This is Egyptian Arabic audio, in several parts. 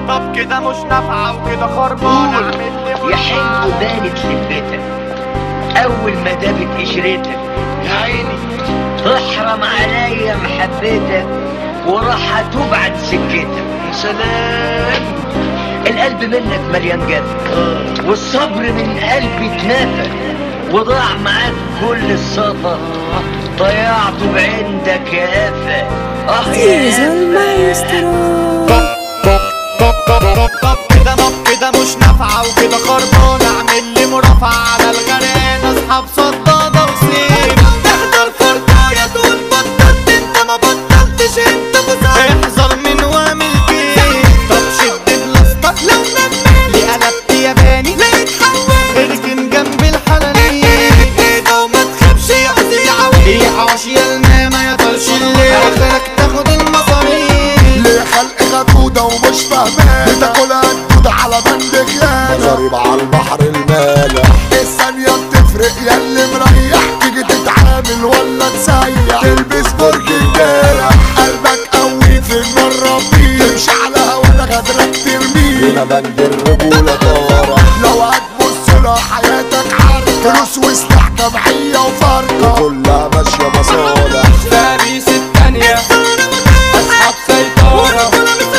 طب كده مش نافعة وكده خربانة قول اعمل لي يا حلو بانت لبتك اول ما دابت قشرتك يا عيني تحرم عليا محبتك وراح اتوب عن سكتك يا سلام القلب منك مليان جد والصبر من قلبي اتنفى وضاع معاك كل الصفا ضيعته بعندك يا قفا اه يا Diesel قفا Maestro. طب طب طب كده طب كده مش نافعة وكده خربانة اعمل لي مرافعة على الغرقان اصحاب صدادة وسيب تحضر فرقاية تقول بطلت انت ما بطلتش انت بصار احذر من وامل كيف طب شد بلاستك لو نمل لي قلبت ياباني لا يتحول اركن جنب الحلالين ايه ده وما تخافش يحزي يعوي يا حواشي يا الماما يا طرش الليل اخرك تاخد المصاريف ليه خلق غدودة ومش فاهمان بتاكلها الدودة على بند خيانة ضريب على البحر المالح الثانية بتفرق يا اللي مريح تيجي تتعامل ولا تسيح تلبس برج امبارح قلبك قوي في النار ربي تمشي على هوانا غدرك ترميه هنا بند الرجولة طارح لو هتبص لها حياتك عركة فلوس وسلاح جمعية وفرقة كلها ماشية مصالح باريس التانية أصحاب سيطرة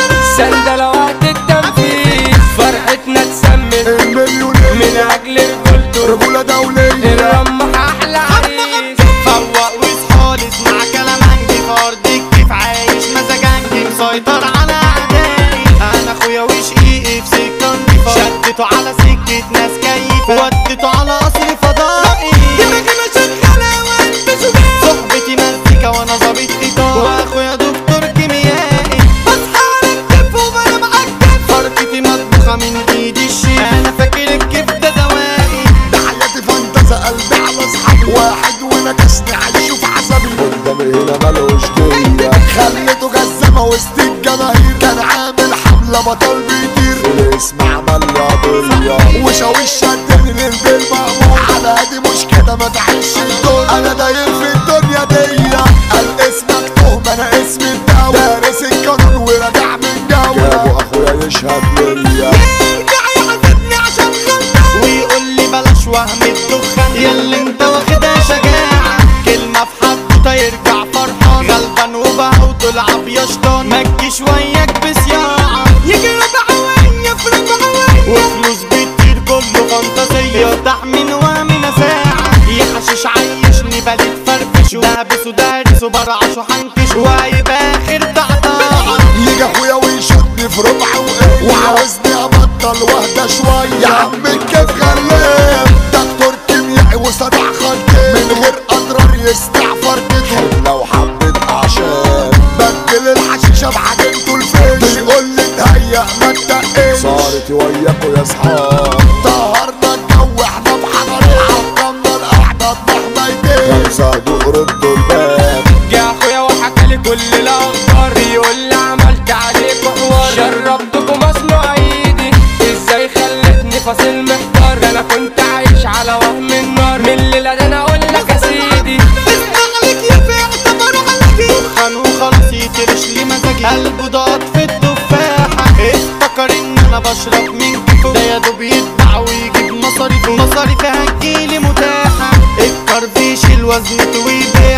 سندل وقت التنفيذ فرحتنا تسمن المليونير من أجل رجولته رجولة دولية الرمح أحلى عريس فوق واصحالي اسمع كلام عنجي في ارض الكيف عايش مزاجنجي مسيطر على اعدائي انا اخويا وشقيقي في سكه نضيفه شدته على سكه ناس كيفه وديته على قصر فضائي دماغي ما شغاله وانت شجاع صحبتي مزيكا وانا ظابط ايطال واخويا دكتور كيميائي بصحى ركب وبنام عالكف فرقتي مطبوخه من ايدي الشيف انا فاكر الكيف ده دوائي ده حياتي فانتزة قلبي على اصحابي واحد ونكشني عايشه في عذابي قدامي هنا ملوش دية خليته جزمة وسط الجماهير كان عامل حملة بطل بيطير الاسم عمل له قضية وشاويش شدني للبيل مأمور على هادي مش كده ما تعيش الدور انا داير في الدنيا دي قال اسمك تهمة انا اسمي الدولة دارس القانون وراجع من جولة جابوا اخويا يشهد ليا يرجع يحاسبني عشان خلص ويقول لي بلاش وهم الدخان ياللي انت واخدها شجاعة كلمة في حدوتة يرجع فرحان غلبان وبهو تلعب يا شطان ما تجيش وياك بصياعة يجروا بعوية في ربعوية وفلوس بتطير كله فانتازية يفتح من وامن ساعة يحشش عيشني بلد فرفش دهبس ودارس وبرعش وحنكش وهيبقى اخر تعطاع يجي اخويا ويشدني في ربع وايه وعاوزني ابطل واهدى شويه يا عم الكيف غلاب دكتور كيميائي وصدع خلقي من غير اضرار يستع فرقته لو حبيت اعشاب بدل الحشيشه بعجنته الفيش بيقول لي تهيأ ما تقلش صارت وياكوا يا اصحاب طهرنا الجو احنا بحضرين عطلنا القعده اطبخ ميتين صادق ردوا الباب جه أخويا وحكى لي كل الأخبار يقول لي عملت عليك حوار شربتكم مصنوع إيدي إزاي خلتني فاصل محتار ده أنا كنت عايش على وهم النار من الليلة ده أنا أقول لك يا سيدي استغلك يا في اعتبر عليكي دخان وخلاص يترش لي مزاجي قلبه ضغط في التفاحة افتكر ان انا بشرب من كيفه ده يا دوب يتباع ويجيب مصاريفه مصاريفي هتجيلي متاحة الكرفيش الوزن ويبيع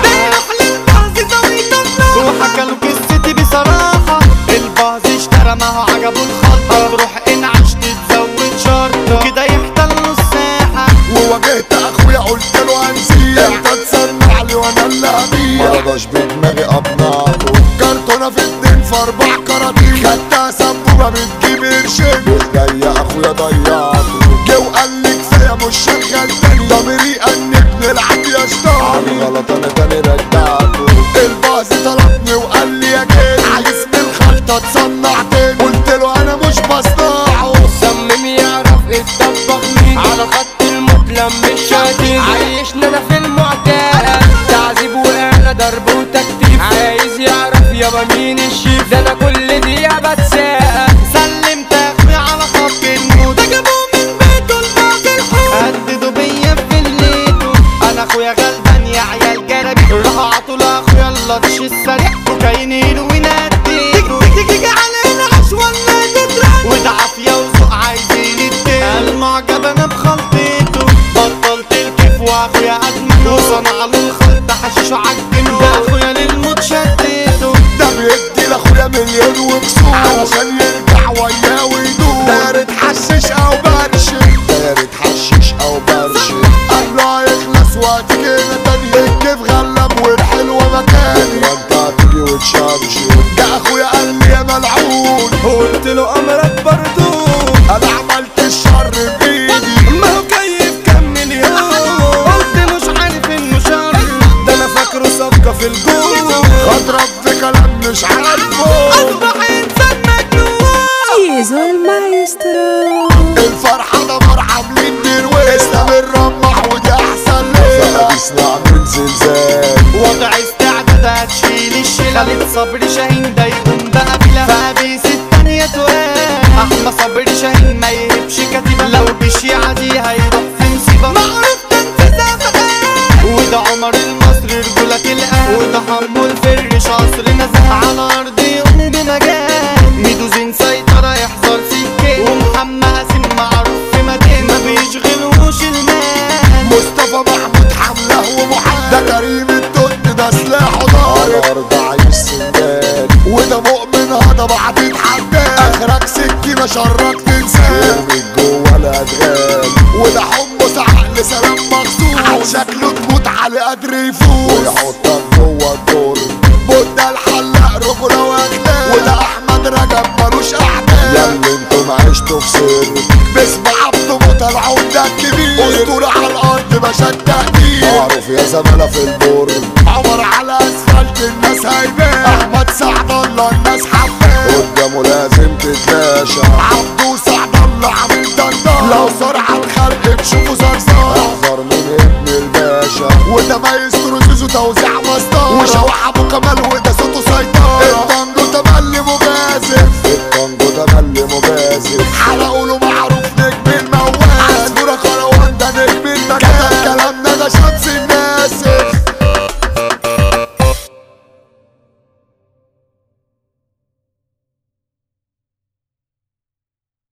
وحكى له قصتي بصراحة الباظ اشترى ما هو عجبه الخلطة تروح انعش تتزود شرطة وكده يحتل له الساحة وواجهت اخويا قلت له هنسيه انت تسمع لي وانا اللي هبيع مرضاش بدماغي اقنعته كرتونه في اتنين في اربع كراتين خدتها سبوبه بتجيب قرشين جاي يا اخويا ضيعته جه وقال لي كفايه مش شغال تاني ضميري انك نلعب يا شطان على غلط انا تاني رجعته الباص طلبني وقال لي يا جيل عايز من الخلطه تصنع تاني قلت له انا مش بصنعه صمم يعرف الطبخ مين على خط الموت لم الشاتين عايشنا انا في المعتاد تعذيب وانا ضرب وتكتيف عايز يعرف يابا مين الشيف ده انا كل دقيقة بتساءل سلمت اخويا على خط الموت ده جابوه من بيته الباقي الحوت هددوا بيا في الليتو انا اخويا غلبان يا عيال جربي راحوا عطوا لاخويا اللطش السريع كوكايين هيروين اديته تيجي تيجي علينا عش ولا تترن مليون وكسور علشان يرجع وياه ويدور دايرة حشيش او برشي دايرة حشيش او برشي قال له هيخلص وقت كده تاني الكيف غلب والحلوة مكاني وانت هتيجي وتشمشي ده اخويا قال لي يا ملعون قلت له امرك بردود انا عملت الشر بايدي ما هو كيف كم مليون قلت مش عارف انه شر ده انا فاكره صفقة في الجول اضرب في كلام مش عارفه اصبح انسان مجنون Chiso il maestro. الفرحة دمر عاملين درويش اسلام الرمح ودي احسن ليلة بيصنع من زلزال وضع استعداد هتشيل الشيلة خالد صبري شاهين ده يقوم بقى بلا فابيس التانية تقال احمد صبري شاهين ما يهبش كتيبة لو بشيعة دي هيروح في مصيبة معروف تنفيذها فتاة وده عمر المصري رجولة الآن وده حمو الفرش عصر نزاهة على أرض يقوم بمجال ميدوزين سيطرة يحذر سكين ومحمد قاسم معروف في مكان ما بيشغلوش المال مصطفى محمود حمله ومحمد ده كريم التوت ده سلاحه ضارب الارض عايش سندان وده مؤمن هذا بعدين حداد اخرك سكينه شرك تنساه يرمي جوه الادغال وده حمص عقل سلام مخصوص على شكله تموت على قدر يفوز ويحطك جوه الدور بودة الحلاق رجوله واخلاق وده احمد رجب ملوش اعداء ياللي انتم عشتوا في سر باسم عبده موتى العمدة الكبير اسطورة على الارض مشاد تقدير معروف يا زمالة في البر عمر على اسفلت الناس هيبان احمد سعد الله الناس حباه قدامه لازم تتلاشى عبده سعد الله عامل دندان لو سرعة الخلق تشوفه زرزار احذر من ابن الباشا وده ما يستر زيزو توزيع مسطار وشوح ابو كمال